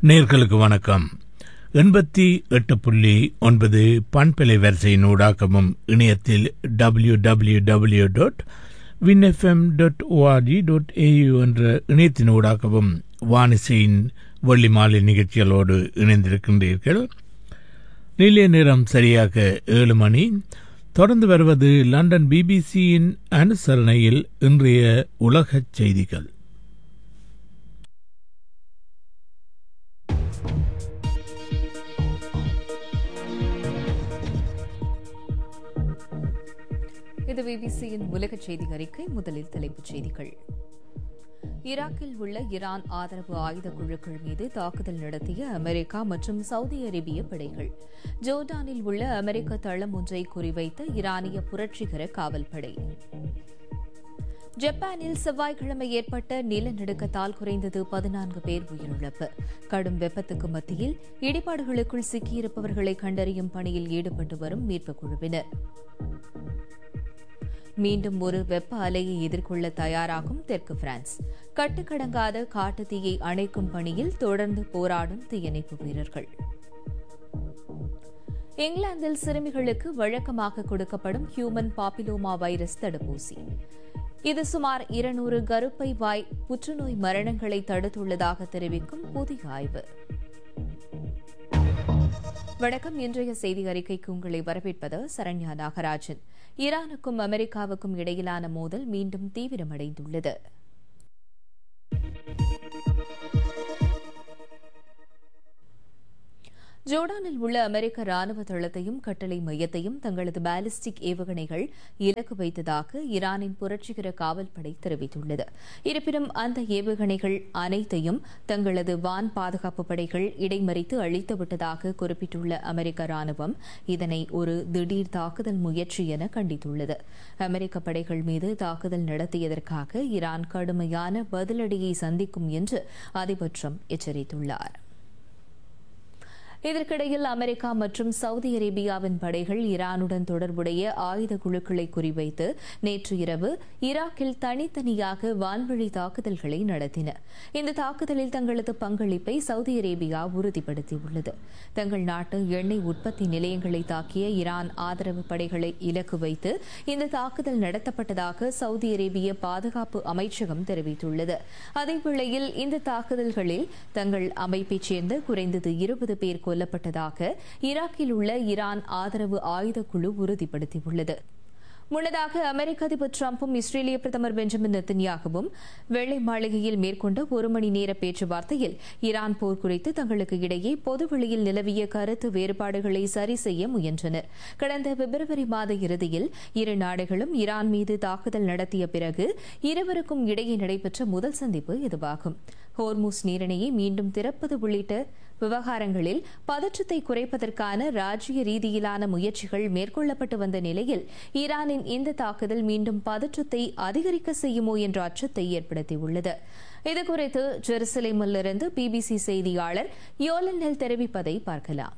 நேர்களுக்கு வணக்கம் எண்பத்தி எட்டு புள்ளி ஒன்பது பண்பலை வரிசையின் ஊடாக்கமும் இணையத்தில் W W W dot Win FM dot ORG dot AU என்ற இணையத்தின் ஊடாகவும் வானிசையின் வெள்ளி மாலை நிகழ்ச்சிகளோடு இணைந்திருக்கின்றீர்கள் நிலைய நேரம் சரியாக ஏழு மணி தொடர்ந்து வருவது லண்டன் பிபிசியின் அனுசரணையில் இன்றைய உலகச் செய்திகள் இது பிபிசியின் உலக செய்தி அறிக்கை முதலில் தலைப்புச் செய்திகள் ஈராக்கில் உள்ள ஈரான் ஆதரவு ஆயுத குழுக்கள் மீது தாக்குதல் நடத்திய அமெரிக்கா மற்றும் சவுதி அரேபிய படைகள் ஜோர்டானில் உள்ள அமெரிக்க தளம் ஒன்றை குறிவைத்த ஈரானிய புரட்சிகர காவல்படை ஜப்பானில் செவ்வாய்க்கிழமை ஏற்பட்ட நிலநடுக்கத்தால் குறைந்தது பதினான்கு பேர் உயிரிழப்பு கடும் வெப்பத்துக்கு மத்தியில் இடிபாடுகளுக்குள் சிக்கியிருப்பவர்களை கண்டறியும் பணியில் ஈடுபட்டு வரும் மீட்புக் குழுவினர் மீண்டும் ஒரு வெப்ப அலையை எதிர்கொள்ள தயாராகும் தெற்கு பிரான்ஸ் கட்டுக்கடங்காத காட்டு தீயை அணைக்கும் பணியில் தொடர்ந்து போராடும் தீயணைப்பு வீரர்கள் இங்கிலாந்தில் சிறுமிகளுக்கு வழக்கமாக கொடுக்கப்படும் ஹியூமன் பாப்பிலோமா வைரஸ் தடுப்பூசி இது சுமார் இருநூறு கருப்பை வாய் புற்றுநோய் மரணங்களை தடுத்துள்ளதாக தெரிவிக்கும் புதிய ஆய்வு வணக்கம் இன்றைய செய்தி அறிக்கைக்கு உங்களை வரவேற்பது சரண்யா நாகராஜன் ஈரானுக்கும் அமெரிக்காவுக்கும் இடையிலான மோதல் மீண்டும் தீவிரமடைந்துள்ளது ஜோர்டானில் உள்ள அமெரிக்க ராணுவ தளத்தையும் கட்டளை மையத்தையும் தங்களது பாலிஸ்டிக் ஏவுகணைகள் இலக்கு வைத்ததாக ஈரானின் புரட்சிகர காவல்படை தெரிவித்துள்ளது இருப்பினும் அந்த ஏவுகணைகள் அனைத்தையும் தங்களது வான் பாதுகாப்பு படைகள் இடைமறித்து அழித்துவிட்டதாக குறிப்பிட்டுள்ள அமெரிக்க ராணுவம் இதனை ஒரு திடீர் தாக்குதல் முயற்சி என கண்டித்துள்ளது அமெரிக்க படைகள் மீது தாக்குதல் நடத்தியதற்காக ஈரான் கடுமையான பதிலடியை சந்திக்கும் என்று அதிபர் ட்ரம்ப் எச்சரித்துள்ளார் இதற்கிடையில் அமெரிக்கா மற்றும் சவுதி அரேபியாவின் படைகள் ஈரானுடன் தொடர்புடைய ஆயுத குழுக்களை குறிவைத்து நேற்று இரவு ஈராக்கில் தனித்தனியாக வான்வழி தாக்குதல்களை நடத்தின இந்த தாக்குதலில் தங்களது பங்களிப்பை சவுதி அரேபியா உறுதிப்படுத்தியுள்ளது தங்கள் நாட்டு எண்ணெய் உற்பத்தி நிலையங்களை தாக்கிய ஈரான் ஆதரவு படைகளை இலக்கு வைத்து இந்த தாக்குதல் நடத்தப்பட்டதாக சவுதி அரேபிய பாதுகாப்பு அமைச்சகம் தெரிவித்துள்ளது அதேவேளையில் இந்த தாக்குதல்களில் தங்கள் அமைப்பைச் சேர்ந்த குறைந்தது இருபது பேர் கொல்லப்பட்டதாக ஈராக்கில் உள்ள ஈரான் ஆதரவு ஆயுத குழு உறுதிப்படுத்தியுள்ளது முன்னதாக அமெரிக்க அதிபர் டிரம்பும் இஸ்ரேலிய பிரதமர் பெஞ்சமின் நெத்தன்யாகவும் வெள்ளை மாளிகையில் மேற்கொண்ட ஒரு மணி நேர பேச்சுவார்த்தையில் ஈரான் போர் குறித்து தங்களுக்கு இடையே பொதுவெளியில் நிலவிய கருத்து வேறுபாடுகளை சரி செய்ய முயன்றனர் கடந்த பிப்ரவரி மாத இறுதியில் இரு நாடுகளும் ஈரான் மீது தாக்குதல் நடத்திய பிறகு இருவருக்கும் இடையே நடைபெற்ற முதல் சந்திப்பு இதுவாகும் ஹோர்மூஸ் நீரிணையை மீண்டும் திறப்பது உள்ளிட்ட விவகாரங்களில் பதற்றத்தை குறைப்பதற்கான ராஜ்ய ரீதியிலான முயற்சிகள் மேற்கொள்ளப்பட்டு வந்த நிலையில் ஈரானின் இந்த தாக்குதல் மீண்டும் பதற்றத்தை அதிகரிக்க செய்யுமோ என்ற அச்சத்தை ஏற்படுத்தியுள்ளது இதுகுறித்து ஜெருசலேமிலிருந்து பிபிசி செய்தியாளர் யோலன் நெல் தெரிவிப்பதை பார்க்கலாம்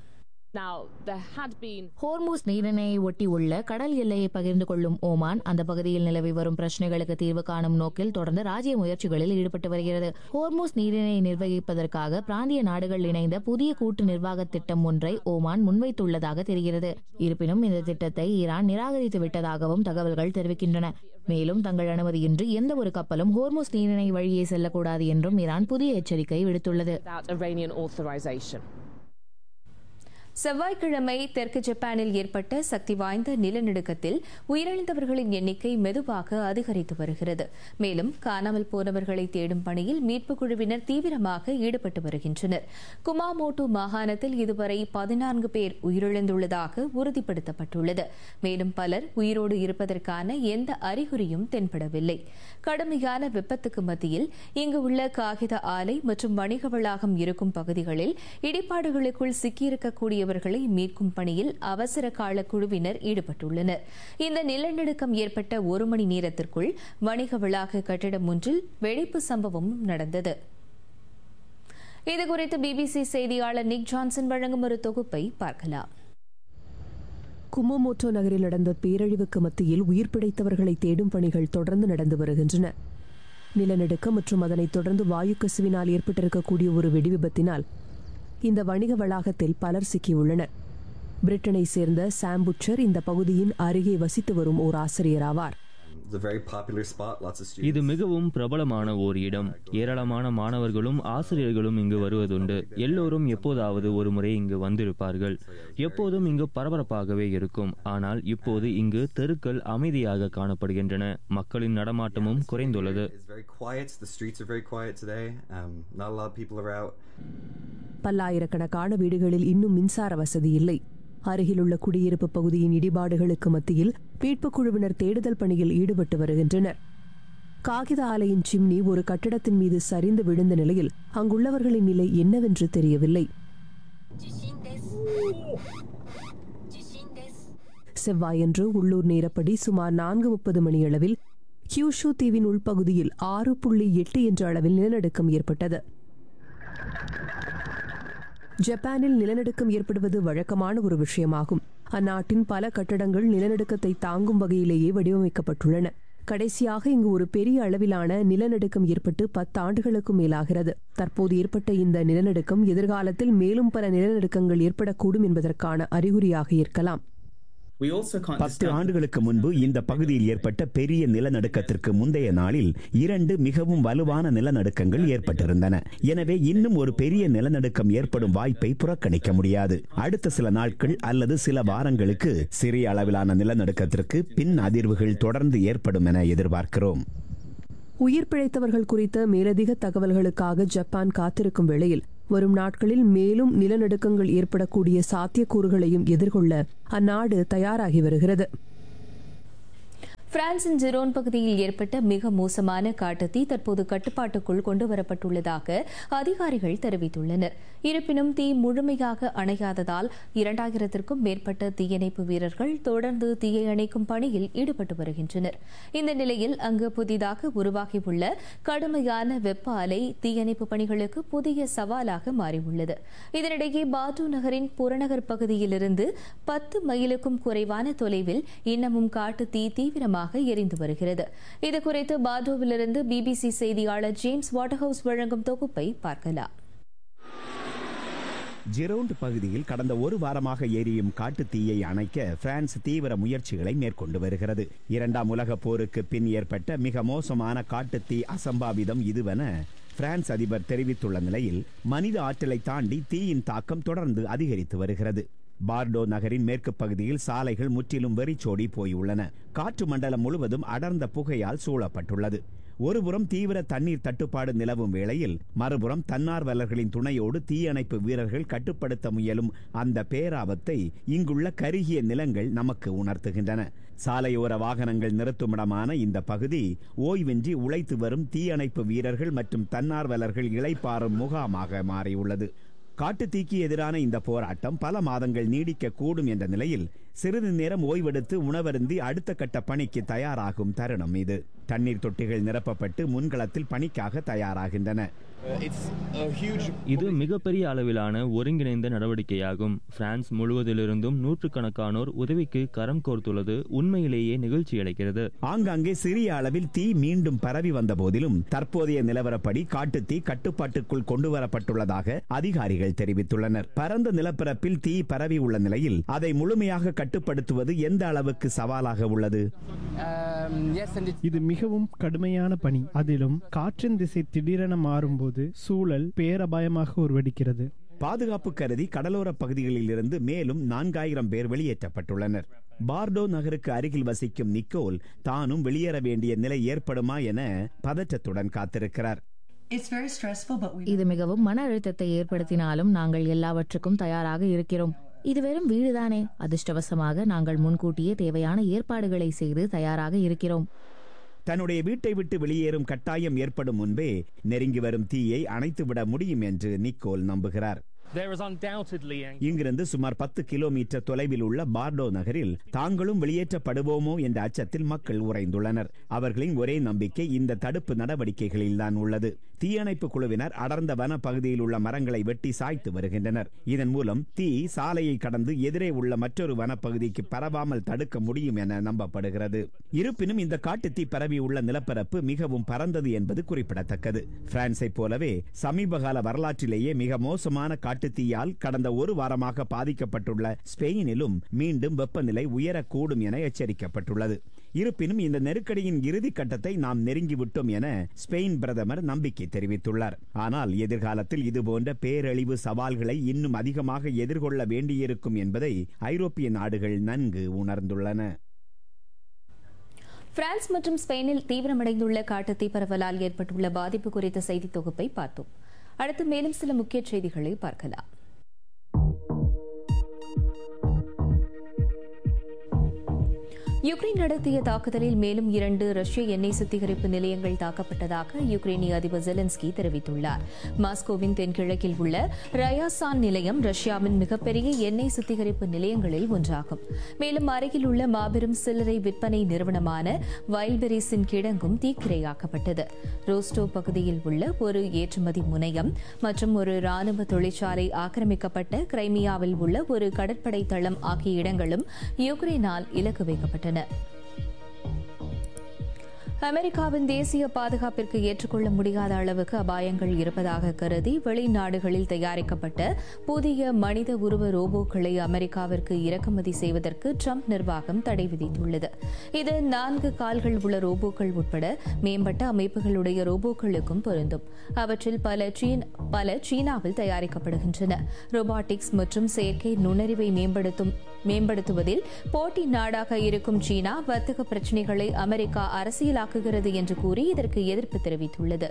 ஹோர்மூஸ் நீரிணையை ஒட்டி உள்ள கடல் எல்லையை பகிர்ந்து கொள்ளும் ஓமான் அந்த பகுதியில் நிலவி வரும் பிரச்சனைகளுக்கு தீர்வு காணும் நோக்கில் தொடர்ந்து ராஜ்ய முயற்சிகளில் ஈடுபட்டு வருகிறது ஹோர்மூஸ் நீரிணையை நிர்வகிப்பதற்காக பிராந்திய நாடுகள் இணைந்த புதிய கூட்டு நிர்வாக திட்டம் ஒன்றை ஓமான் முன்வைத்துள்ளதாக தெரிகிறது இருப்பினும் இந்த திட்டத்தை ஈரான் நிராகரித்து விட்டதாகவும் தகவல்கள் தெரிவிக்கின்றன மேலும் தங்கள் அனுமதியின்றி எந்த ஒரு கப்பலும் ஹோர்மூஸ் நீரிணை வழியே செல்லக்கூடாது என்றும் ஈரான் புதிய எச்சரிக்கை விடுத்துள்ளது செவ்வாய்க்கிழமை தெற்கு ஜப்பானில் ஏற்பட்ட சக்தி வாய்ந்த நிலநடுக்கத்தில் உயிரிழந்தவர்களின் எண்ணிக்கை மெதுவாக அதிகரித்து வருகிறது மேலும் காணாமல் போனவர்களை தேடும் பணியில் மீட்புக் குழுவினர் தீவிரமாக ஈடுபட்டு வருகின்றனர் குமாமோட்டோ மாகாணத்தில் இதுவரை பதினான்கு பேர் உயிரிழந்துள்ளதாக உறுதிப்படுத்தப்பட்டுள்ளது மேலும் பலர் உயிரோடு இருப்பதற்கான எந்த அறிகுறியும் தென்படவில்லை கடுமையான வெப்பத்துக்கு மத்தியில் இங்கு உள்ள காகித ஆலை மற்றும் வணிக வளாகம் இருக்கும் பகுதிகளில் இடிபாடுகளுக்குள் சிக்கியிருக்கக்கூடிய கூடியவர்களை மீட்கும் பணியில் அவசர கால குழுவினர் ஈடுபட்டுள்ளனர் இந்த நிலநடுக்கம் ஏற்பட்ட ஒரு மணி நேரத்திற்குள் வணிக வளாக கட்டிடம் ஒன்றில் வெடிப்பு சம்பவமும் நடந்தது இதுகுறித்து பிபிசி செய்தியாளர் நிக் ஜான்சன் வழங்கும் ஒரு தொகுப்பை பார்க்கலாம் குமமோட்டோ நகரில் நடந்த பேரழிவுக்கு மத்தியில் உயிர் பிழைத்தவர்களை தேடும் பணிகள் தொடர்ந்து நடந்து வருகின்றன நிலநடுக்கம் மற்றும் அதனைத் தொடர்ந்து வாயு கசிவினால் ஏற்பட்டிருக்கக்கூடிய ஒரு வெடி விபத்தினால் இந்த வணிக வளாகத்தில் பலர் சிக்கியுள்ளனர் பிரிட்டனை சேர்ந்த சாம் புட்சர் இந்த பகுதியின் அருகே வசித்து வரும் ஓர் ஆசிரியர் ஆவார் It's a very popular spot. Lots of students. இது மிகவும் பிரபலமான ஓர் இடம் ஏராளமான மாணவர்களும் ஆசிரியர்களும் இங்கு வருவதுண்டு எல்லோரும் எப்போதாவது ஒரு முறை இங்கு வந்திருப்பார்கள் எப்போதும் இங்கு பரபரப்பாகவே இருக்கும் ஆனால் இப்போது இங்கு தெருக்கள் அமைதியாக காணப்படுகின்றன மக்களின் நடமாட்டமும் குறைந்துள்ளது It's very quiet. The streets are very quiet today. Um, not a lot of people are out. பல்லாயிரக்கணக்கான வீடுகளில் இன்னும் மின்சார வசதி இல்லை அருகிலுள்ள குடியிருப்பு பகுதியின் இடிபாடுகளுக்கு மத்தியில் மீட்புக் குழுவினர் தேடுதல் பணியில் ஈடுபட்டு வருகின்றனர் காகித ஆலையின் சிம்னி ஒரு கட்டடத்தின் மீது சரிந்து விழுந்த நிலையில் அங்குள்ளவர்களின் நிலை என்னவென்று தெரியவில்லை செவ்வாயன்று உள்ளூர் நேரப்படி சுமார் நான்கு முப்பது மணியளவில் கியூஷு தீவின் உள்பகுதியில் ஆறு புள்ளி எட்டு என்ற அளவில் நிலநடுக்கம் ஏற்பட்டது ஜப்பானில் நிலநடுக்கம் ஏற்படுவது வழக்கமான ஒரு விஷயமாகும் அந்நாட்டின் பல கட்டடங்கள் நிலநடுக்கத்தை தாங்கும் வகையிலேயே வடிவமைக்கப்பட்டுள்ளன கடைசியாக இங்கு ஒரு பெரிய அளவிலான நிலநடுக்கம் ஏற்பட்டு பத்து ஆண்டுகளுக்கும் மேலாகிறது தற்போது ஏற்பட்ட இந்த நிலநடுக்கம் எதிர்காலத்தில் மேலும் பல நிலநடுக்கங்கள் ஏற்படக்கூடும் என்பதற்கான அறிகுறியாக இருக்கலாம் We also can't பத்து discount ஆண்டுகளுக்கு முன்பு இந்த பகுதியில் ஏற்பட்ட பெரிய நிலநடுக்கத்திற்கு முந்தைய நாளில் இரண்டு மிகவும் வலுவான நிலநடுக்கங்கள் ஏற்பட்டிருந்தன எனவே இன்னும் ஒரு பெரிய நிலநடுக்கம் ஏற்படும் வாய்ப்பை புறக்கணிக்க முடியாது அடுத்த சில நாட்கள் அல்லது சில வாரங்களுக்கு சிறிய அளவிலான நிலநடுக்கத்திற்கு பின் அதிர்வுகள் தொடர்ந்து ஏற்படும் என எதிர்பார்க்கிறோம் உயிர் பிழைத்தவர்கள் குறித்த மேலதிக தகவல்களுக்காக ஜப்பான் காத்திருக்கும் வேளையில் வரும் நாட்களில் மேலும் நிலநடுக்கங்கள் ஏற்படக்கூடிய சாத்தியக்கூறுகளையும் எதிர்கொள்ள அந்நாடு தயாராகி வருகிறது பிரான்சின் ஜிரோன் பகுதியில் ஏற்பட்ட மிக மோசமான காட்டுத்தீ தற்போது கட்டுப்பாட்டுக்குள் கொண்டுவரப்பட்டுள்ளதாக அதிகாரிகள் தெரிவித்துள்ளனர் இருப்பினும் தீ முழுமையாக அணையாததால் இரண்டாயிரத்திற்கும் மேற்பட்ட தீயணைப்பு வீரர்கள் தொடர்ந்து தீயை அணைக்கும் பணியில் ஈடுபட்டு வருகின்றனர் இந்த நிலையில் அங்கு புதிதாக உருவாகியுள்ள கடுமையான வெப்ப அலை தீயணைப்பு பணிகளுக்கு புதிய சவாலாக மாறியுள்ளது இதனிடையே பாட்டு நகரின் புறநகர் பகுதியிலிருந்து பத்து மைலுக்கும் குறைவான தொலைவில் இன்னமும் காட்டு தீ தீவிரமாக எரிந்து வருகிறது இதுகுறித்து பாடோவிலிருந்து பிபிசி செய்தியாளர் ஜேம்ஸ் வாட்டர்ஹவுஸ் வழங்கும் தொகுப்பை பார்க்கலாம் ஜெரோண்ட் பகுதியில் கடந்த ஒரு வாரமாக எரியும் காட்டுத் தீயை அணைக்க பிரான்ஸ் தீவிர முயற்சிகளை மேற்கொண்டு வருகிறது இரண்டாம் உலகப் போருக்கு பின் ஏற்பட்ட மிக மோசமான காட்டுத் தீ அசம்பாவிதம் இதுவென பிரான்ஸ் அதிபர் தெரிவித்துள்ள நிலையில் மனித ஆற்றலை தாண்டி தீயின் தாக்கம் தொடர்ந்து அதிகரித்து வருகிறது பார்டோ நகரின் மேற்கு பகுதியில் சாலைகள் முற்றிலும் வெறிச்சோடி போயுள்ளன காற்று மண்டலம் முழுவதும் அடர்ந்த புகையால் சூழப்பட்டுள்ளது ஒருபுறம் தீவிர தண்ணீர் தட்டுப்பாடு நிலவும் வேளையில் மறுபுறம் தன்னார்வலர்களின் துணையோடு தீயணைப்பு வீரர்கள் கட்டுப்படுத்த முயலும் அந்த பேராபத்தை இங்குள்ள கருகிய நிலங்கள் நமக்கு உணர்த்துகின்றன சாலையோர வாகனங்கள் நிறுத்துமிடமான இந்த பகுதி ஓய்வின்றி உழைத்து வரும் தீயணைப்பு வீரர்கள் மற்றும் தன்னார்வலர்கள் இளைப்பாறும் முகாமாக மாறியுள்ளது காட்டுத்தீக்கு எதிரான இந்த போராட்டம் பல மாதங்கள் நீடிக்க கூடும் என்ற நிலையில் சிறிது நேரம் ஓய்வெடுத்து உணவருந்தி அடுத்த கட்ட பணிக்கு தயாராகும் தருணம் இது தண்ணீர் தொட்டிகள் நிரப்பப்பட்டு முன்களத்தில் பணிக்காக தயாராகின்றன இது மிகப்பெரிய அளவிலான ஒருங்கிணைந்த நடவடிக்கையாகும் பிரான்ஸ் முழுவதிலிருந்தும் நூற்றுக்கணக்கானோர் உதவிக்கு கரம் கோர்த்துள்ளது உண்மையிலேயே நிகழ்ச்சி அளிக்கிறது ஆங்காங்கே சிறிய அளவில் தீ மீண்டும் பரவி வந்த போதிலும் தற்போதைய நிலவரப்படி காட்டுத்தீ கட்டுப்பாட்டுக்குள் கொண்டு வரப்பட்டுள்ளதாக அதிகாரிகள் தெரிவித்துள்ளனர் பரந்த நிலப்பரப்பில் தீ பரவி உள்ள நிலையில் அதை முழுமையாக கட்டுப்படுத்துவது எந்த அளவுக்கு சவாலாக உள்ளது இது மிகவும் கடுமையான பணி அதிலும் காற்றின் திசை திடீரென மாறும்போது சூழல் பேரபாயமாக உருவெடுக்கிறது பாதுகாப்பு கருதி கடலோர பகுதிகளில் இருந்து மேலும் நான்காயிரம் பேர் வெளியேற்றப்பட்டுள்ளனர் பார்டோ நகருக்கு அருகில் வசிக்கும் நிக்கோல் தானும் வெளியேற வேண்டிய நிலை ஏற்படுமா என பதற்றத்துடன் காத்திருக்கிறார் இது மிகவும் மன அழுத்தத்தை ஏற்படுத்தினாலும் நாங்கள் எல்லாவற்றுக்கும் தயாராக இருக்கிறோம் இது வெறும் வீடுதானே அதிர்ஷ்டவசமாக நாங்கள் முன்கூட்டியே தேவையான ஏற்பாடுகளை செய்து தயாராக இருக்கிறோம் தன்னுடைய வீட்டை விட்டு வெளியேறும் கட்டாயம் ஏற்படும் முன்பே நெருங்கி வரும் தீயை அணைத்துவிட முடியும் என்று நிக்கோல் நம்புகிறார் இங்கிருந்து சுமார் பத்து கிலோமீட்டர் தொலைவில் உள்ள பார்டோ நகரில் தாங்களும் வெளியேற்றப்படுவோமோ என்ற அச்சத்தில் மக்கள் உறைந்துள்ளனர் அவர்களின் ஒரே நம்பிக்கை இந்த தடுப்பு நடவடிக்கைகளில்தான் உள்ளது தீயணைப்பு குழுவினர் அடர்ந்த வன பகுதியில் உள்ள மரங்களை வெட்டி சாய்த்து வருகின்றனர் இதன் மூலம் தீ சாலையை கடந்து எதிரே உள்ள மற்றொரு வனப்பகுதிக்கு பரவாமல் தடுக்க முடியும் என நம்பப்படுகிறது இருப்பினும் இந்த காட்டுத்தீ பரவியுள்ள நிலப்பரப்பு மிகவும் பரந்தது என்பது குறிப்பிடத்தக்கது பிரான்சை போலவே சமீபகால வரலாற்றிலேயே மிக மோசமான காட்டுத்தீயால் கடந்த ஒரு வாரமாக பாதிக்கப்பட்டுள்ள ஸ்பெயினிலும் மீண்டும் வெப்பநிலை உயரக்கூடும் என எச்சரிக்கப்பட்டுள்ளது இருப்பினும் இந்த நெருக்கடியின் இறுதி கட்டத்தை நாம் நெருங்கிவிட்டோம் என ஸ்பெயின் பிரதமர் நம்பிக்கை தெரிவித்துள்ளார் ஆனால் எதிர்காலத்தில் இதுபோன்ற பேரழிவு சவால்களை இன்னும் அதிகமாக எதிர்கொள்ள வேண்டியிருக்கும் என்பதை ஐரோப்பிய நாடுகள் நன்கு உணர்ந்துள்ளன பிரான்ஸ் மற்றும் ஸ்பெயினில் தீவிரமடைந்துள்ள காட்டுத்தீ பரவலால் ஏற்பட்டுள்ள பாதிப்பு குறித்த செய்தி தொகுப்பை பார்த்தோம் அடுத்து மேலும் சில முக்கிய செய்திகளை பார்க்கலாம் யுக்ரைன் நடத்திய தாக்குதலில் மேலும் இரண்டு ரஷ்ய எண்ணெய் சுத்திகரிப்பு நிலையங்கள் தாக்கப்பட்டதாக யுக்ரைனிய அதிபர் ஜெலன்ஸ்கி தெரிவித்துள்ளார் மாஸ்கோவின் தென்கிழக்கில் உள்ள ரயாசான் நிலையம் ரஷ்யாவின் மிகப்பெரிய எண்ணெய் சுத்திகரிப்பு நிலையங்களில் ஒன்றாகும் மேலும் அருகில் உள்ள மாபெரும் சில்லறை விற்பனை நிறுவனமான வைல்பெரிஸின் கிடங்கும் தீக்கிரையாக்கப்பட்டது ரோஸ்டோ பகுதியில் உள்ள ஒரு ஏற்றுமதி முனையம் மற்றும் ஒரு ராணுவ தொழிற்சாலை ஆக்கிரமிக்கப்பட்ட கிரைமியாவில் உள்ள ஒரு கடற்படை தளம் ஆகிய இடங்களும் யுக்ரைனால் இலக்கு வைக்கப்பட்டன அமெரிக்காவின் தேசிய பாதுகாப்பிற்கு ஏற்றுக்கொள்ள முடியாத அளவுக்கு அபாயங்கள் இருப்பதாக கருதி வெளிநாடுகளில் தயாரிக்கப்பட்ட புதிய மனித உருவ ரோபோக்களை அமெரிக்காவிற்கு இறக்குமதி செய்வதற்கு ட்ரம்ப் நிர்வாகம் தடை விதித்துள்ளது இது நான்கு கால்கள் உள்ள ரோபோக்கள் உட்பட மேம்பட்ட அமைப்புகளுடைய ரோபோக்களுக்கும் பொருந்தும் அவற்றில் பல சீன் பல சீனாவில் தயாரிக்கப்படுகின்றன ரோபாட்டிக்ஸ் மற்றும் செயற்கை நுண்ணறிவை மேம்படுத்தும் மேம்படுத்துவதில் போட்டி நாடாக இருக்கும் சீனா வர்த்தக பிரச்சினைகளை அமெரிக்கா அரசியலாக்குகிறது என்று கூறி இதற்கு எதிர்ப்பு தெரிவித்துள்ளது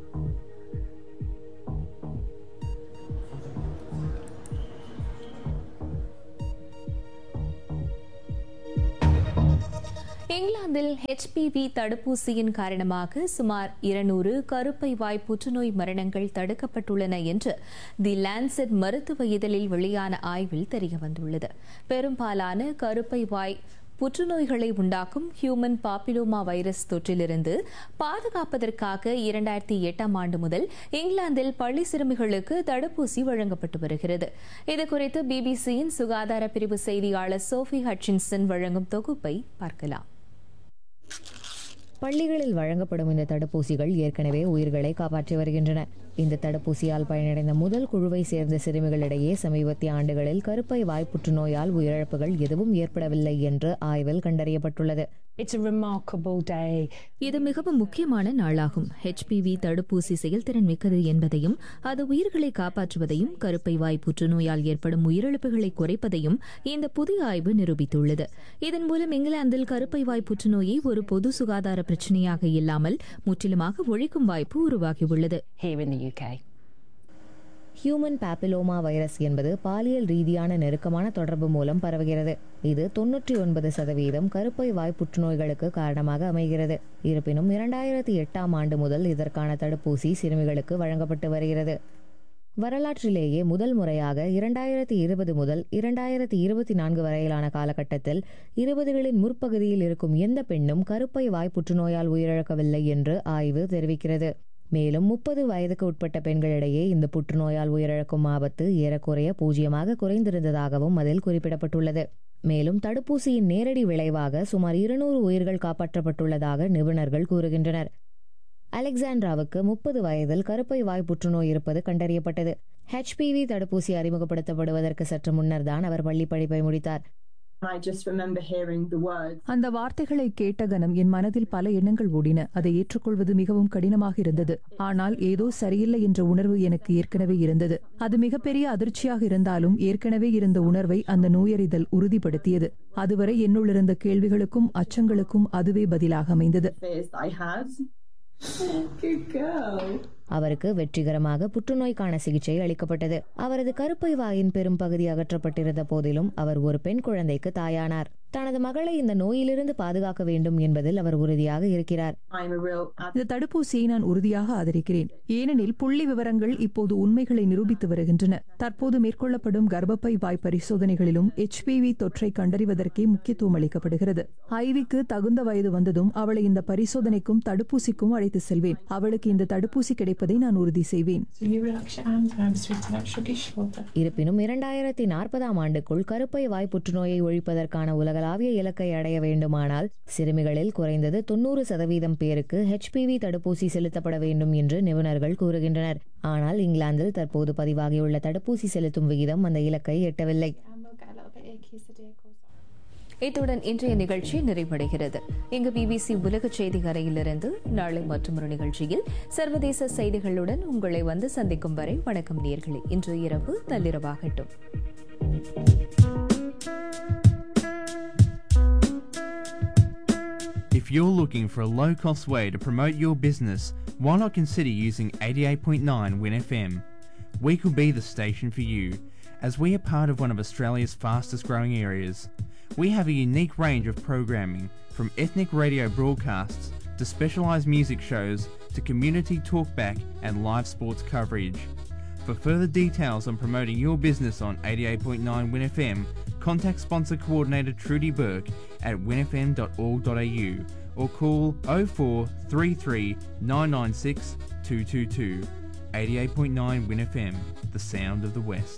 இங்கிலாந்தில் ஹெச்பிவி தடுப்பூசியின் காரணமாக சுமார் இருநூறு கருப்பை வாய் புற்றுநோய் மரணங்கள் தடுக்கப்பட்டுள்ளன என்று தி லான்செட் மருத்துவ இதழில் வெளியான ஆய்வில் தெரியவந்துள்ளது பெரும்பாலான கருப்பை வாய் புற்றுநோய்களை உண்டாக்கும் ஹியூமன் பாப்பிலோமா வைரஸ் தொற்றிலிருந்து பாதுகாப்பதற்காக இரண்டாயிரத்தி எட்டாம் ஆண்டு முதல் இங்கிலாந்தில் பள்ளி சிறுமிகளுக்கு தடுப்பூசி வழங்கப்பட்டு வருகிறது இதுகுறித்து பிபிசியின் சுகாதார பிரிவு செய்தியாளர் சோஃபி ஹட்சின்சன் வழங்கும் தொகுப்பை பார்க்கலாம் பள்ளிகளில் வழங்கப்படும் இந்த தடுப்பூசிகள் ஏற்கனவே உயிர்களை காப்பாற்றி வருகின்றன இந்த தடுப்பூசியால் பயனடைந்த முதல் குழுவை சேர்ந்த சிறுமிகளிடையே சமீபத்திய ஆண்டுகளில் கருப்பை வாய் புற்றுநோயால் உயிரிழப்புகள் எதுவும் ஏற்படவில்லை என்று ஆய்வில் கண்டறியப்பட்டுள்ளது இது மிகவும் முக்கியமான நாளாகும் ஹெச்பிவி தடுப்பூசி செயல்திறன் மிக்கது என்பதையும் அது உயிர்களை காப்பாற்றுவதையும் கருப்பை வாய் புற்றுநோயால் ஏற்படும் உயிரிழப்புகளை குறைப்பதையும் இந்த புதிய ஆய்வு நிரூபித்துள்ளது இதன் மூலம் இங்கிலாந்தில் கருப்பை வாய் புற்றுநோயை ஒரு பொது சுகாதார பிரச்சினையாக இல்லாமல் முற்றிலுமாக ஒழிக்கும் வாய்ப்பு உருவாகியுள்ளது ஹியூமன் பாப்பிலோமா வைரஸ் என்பது பாலியல் ரீதியான நெருக்கமான தொடர்பு மூலம் பரவுகிறது இது தொன்னூற்றி ஒன்பது சதவீதம் கருப்பை வாய் புற்றுநோய்களுக்கு காரணமாக அமைகிறது இருப்பினும் இரண்டாயிரத்தி எட்டாம் ஆண்டு முதல் இதற்கான தடுப்பூசி சிறுமிகளுக்கு வழங்கப்பட்டு வருகிறது வரலாற்றிலேயே முதல் முறையாக இரண்டாயிரத்தி இருபது முதல் இரண்டாயிரத்தி இருபத்தி நான்கு வரையிலான காலகட்டத்தில் இருபதுகளின் முற்பகுதியில் இருக்கும் எந்த பெண்ணும் கருப்பை வாய் புற்றுநோயால் உயிரிழக்கவில்லை என்று ஆய்வு தெரிவிக்கிறது மேலும் முப்பது வயதுக்கு உட்பட்ட பெண்களிடையே இந்த புற்றுநோயால் உயிரிழக்கும் ஆபத்து ஏறக்குறைய பூஜ்ஜியமாக குறைந்திருந்ததாகவும் அதில் குறிப்பிடப்பட்டுள்ளது மேலும் தடுப்பூசியின் நேரடி விளைவாக சுமார் இருநூறு உயிர்கள் காப்பாற்றப்பட்டுள்ளதாக நிபுணர்கள் கூறுகின்றனர் அலெக்சாண்ட்ராவுக்கு முப்பது வயதில் கருப்பை வாய் புற்றுநோய் இருப்பது கண்டறியப்பட்டது ஹெச்பிவி தடுப்பூசி அறிமுகப்படுத்தப்படுவதற்கு சற்று முன்னர் தான் அவர் பள்ளி படிப்பை முடித்தார் அந்த வார்த்தைகளை கேட்ட கணம் என் மனதில் பல எண்ணங்கள் ஓடின அதை ஏற்றுக்கொள்வது மிகவும் கடினமாக இருந்தது ஆனால் ஏதோ சரியில்லை என்ற உணர்வு எனக்கு ஏற்கனவே இருந்தது அது மிகப்பெரிய அதிர்ச்சியாக இருந்தாலும் ஏற்கனவே இருந்த உணர்வை அந்த நோயறிதல் உறுதிப்படுத்தியது அதுவரை என்னுள் இருந்த கேள்விகளுக்கும் அச்சங்களுக்கும் அதுவே பதிலாக அமைந்தது அவருக்கு வெற்றிகரமாக புற்றுநோய்க்கான சிகிச்சை அளிக்கப்பட்டது அவரது கருப்பை வாயின் பெரும் பகுதி அகற்றப்பட்டிருந்த போதிலும் அவர் ஒரு பெண் குழந்தைக்கு தாயானார் தனது மகளை இந்த நோயிலிருந்து பாதுகாக்க வேண்டும் என்பதில் அவர் உறுதியாக இருக்கிறார் இந்த தடுப்பூசியை நான் உறுதியாக ஆதரிக்கிறேன் ஏனெனில் புள்ளி விவரங்கள் இப்போது உண்மைகளை நிரூபித்து வருகின்றன தற்போது மேற்கொள்ளப்படும் கர்ப்பப்பை வாய் பரிசோதனைகளிலும் HPV தொற்றை கண்டறிவதற்கே முக்கியத்துவம் அளிக்கப்படுகிறது ஐவிக்கு தகுந்த வயது வந்ததும் அவளை இந்த பரிசோதனைக்கும் தடுப்பூசிக்கும் அழைத்து செல்வேன் அவளுக்கு இந்த தடுப்பூசி கிடைப்பதை நான் உறுதி செய்வேன் இருப்பினும் இரண்டாயிரத்தி நாற்பதாம் ஆண்டுக்குள் கருப்பை வாய் புற்றுநோயை ஒழிப்பதற்கான உலகளாவிய இலக்கை அடைய வேண்டுமானால் சிறுமிகளில் குறைந்தது தொண்ணூறு சதவீதம் பேருக்கு ஹெச்பிவி தடுப்பூசி செலுத்தப்பட வேண்டும் என்று நிபுணர்கள் கூறுகின்றனர் ஆனால் இங்கிலாந்தில் தற்போது பதிவாகியுள்ள தடுப்பூசி செலுத்தும் விகிதம் அந்த இலக்கை எட்டவில்லை இத்துடன் இன்றைய நிகழ்ச்சி நிறைவடைகிறது இங்கு பிபிசி உலக செய்தி அறையிலிருந்து நாளை மற்றொரு நிகழ்ச்சியில் சர்வதேச செய்திகளுடன் உங்களை வந்து சந்திக்கும் வரை வணக்கம் நேர்களே இன்று இரவு தல்லிரவாகட்டும் If you're looking for a low cost way to promote your business, why not consider using 88.9 Win FM? We could be the station for you, as we are part of one of Australia's fastest growing areas. We have a unique range of programming, from ethnic radio broadcasts to specialised music shows to community talkback and live sports coverage. For further details on promoting your business on 88.9 Win FM, contact sponsor coordinator Trudy Burke at winfm.org.au or call 0433 996 222. 88.9 Win FM, the sound of the West.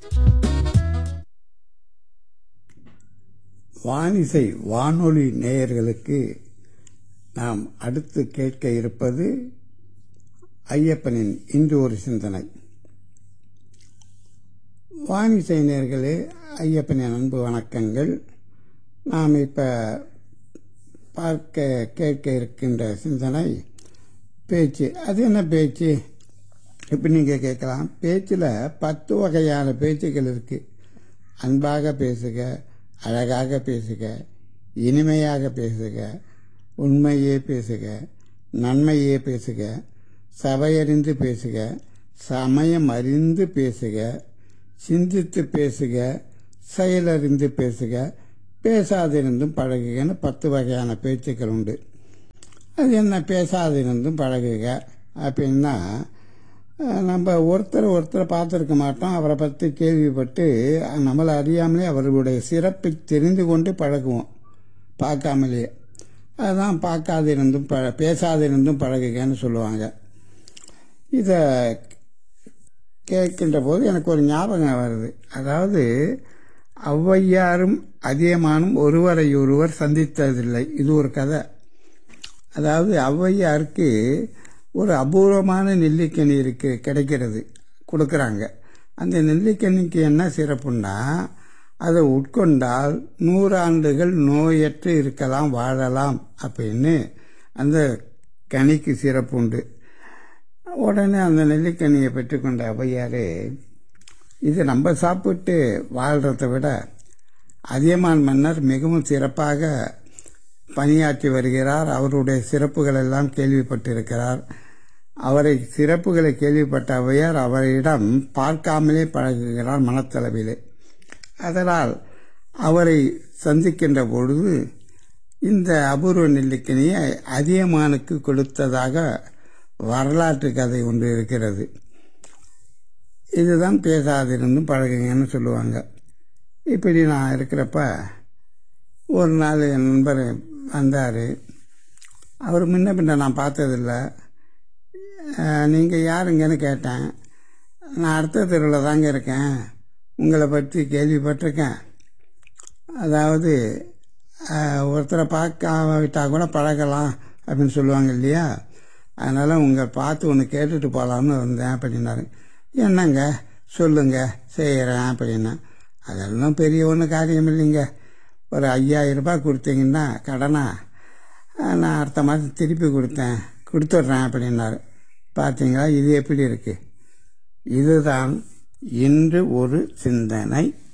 வானிசை வானொலி நேயர்களுக்கு நாம் அடுத்து கேட்க இருப்பது ஐயப்பனின் இன்று ஒரு சிந்தனை வானிசை நேயர்களே ஐயப்பனின் அன்பு வணக்கங்கள் நாம் இப்போ பார்க்க கேட்க இருக்கின்ற சிந்தனை பேச்சு அது என்ன பேச்சு இப்போ நீங்கள் கேட்கலாம் பேச்சில் பத்து வகையான பேச்சுகள் இருக்குது அன்பாக பேசுக அழகாக பேசுக இனிமையாக பேசுக உண்மையே பேசுக நன்மையே பேசுக சபையறிந்து பேசுக சமயம் அறிந்து பேசுக சிந்தித்து பேசுக செயலறிந்து பேசுக பேசாதிருந்தும் பழகுகன்னு பத்து வகையான பேச்சுக்கள் உண்டு அது என்ன பேசாதிருந்தும் பழகுக அப்படின்னா நம்ம ஒருத்தர் ஒருத்தர் பார்த்துருக்க மாட்டோம் அவரை பற்றி கேள்விப்பட்டு நம்மளை அறியாமலே அவர்களுடைய சிறப்பை தெரிந்து கொண்டு பழகுவோம் பார்க்காமலேயே அதுதான் பார்க்காதிருந்தும் பழ பேசாதிருந்தும் பழகுகன்னு சொல்லுவாங்க இதை கேட்கின்ற போது எனக்கு ஒரு ஞாபகம் வருது அதாவது ஔவையாரும் அதியமானும் ஒருவரை ஒருவர் சந்தித்ததில்லை இது ஒரு கதை அதாவது ஔவையாருக்கு ஒரு அபூர்வமான நெல்லிக்கனி இருக்கு கிடைக்கிறது கொடுக்குறாங்க அந்த நெல்லிக்கனிக்கு என்ன சிறப்புன்னா அதை உட்கொண்டால் நூறாண்டுகள் நோயற்று இருக்கலாம் வாழலாம் அப்படின்னு அந்த கனிக்கு சிறப்பு உண்டு உடனே அந்த நெல்லிக்கனியை பெற்றுக்கொண்ட ஔவையார் இது நம்ம சாப்பிட்டு வாழ்கிறத விட அதியமான் மன்னர் மிகவும் சிறப்பாக பணியாற்றி வருகிறார் அவருடைய சிறப்புகள் எல்லாம் கேள்விப்பட்டிருக்கிறார் அவரை சிறப்புகளை கேள்விப்பட்ட ஔவையார் அவரிடம் பார்க்காமலே பழகுகிறார் மனத்தளவிலே அதனால் அவரை சந்திக்கின்ற பொழுது இந்த அபூர்வ நெல்லிக்கனியை அதியமானுக்கு கொடுத்ததாக வரலாற்று கதை ஒன்று இருக்கிறது இதுதான் பேசாதிருந்தும் பழகுங்கன்னு சொல்லுவாங்க இப்படி நான் இருக்கிறப்ப ஒரு நாள் என் நண்பர் வந்தார் அவர் முன்ன பின்ன நான் பார்த்ததில்ல நீங்கள் யாருங்கன்னு கேட்டேன் நான் அடுத்த தெருவில் தாங்க இருக்கேன் உங்களை பற்றி கேள்விப்பட்டிருக்கேன் அதாவது ஒருத்தரை பார்க்காவிட்டா கூட பழகலாம் அப்படின்னு சொல்லுவாங்க இல்லையா அதனால் உங்களை பார்த்து ஒன்று கேட்டுட்டு போகலாம்னு வந்தேன் அப்படின்னாரு என்னங்க சொல்லுங்க செய்கிறேன் அப்படின்னா அதெல்லாம் பெரிய ஒன்றும் காரியம் இல்லைங்க ஒரு ஐயாயிரம் ரூபாய் கொடுத்தீங்கன்னா கடனா நான் அடுத்த மாதம் திருப்பி கொடுத்தேன் கொடுத்துட்றேன் அப்படின்னாரு பார்த்தீங்களா இது எப்படி இருக்குது இதுதான் இன்று ஒரு சிந்தனை